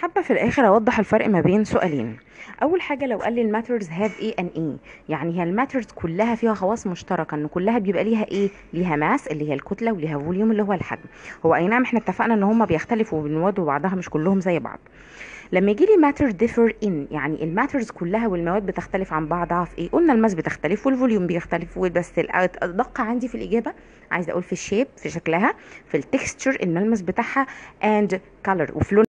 حابة في الآخر أوضح الفرق ما بين سؤالين أول حاجة لو قال لي الماترز هاف ايه ان ايه يعني هي الماترز كلها فيها خواص مشتركة إن كلها بيبقى ليها ايه ليها ماس اللي هي الكتلة وليها فوليوم اللي هو الحجم هو أي نعم احنا اتفقنا إن هما بيختلفوا بالمواد وبعضها مش كلهم زي بعض لما يجي لي ماتر ديفر ان يعني الماترز كلها والمواد بتختلف عن بعضها في ايه قلنا الماس بتختلف والفوليوم بيختلف بس الادق عندي في الاجابه عايزه اقول في الشيب في شكلها في التكستشر الملمس بتاعها اند كلر وفي لون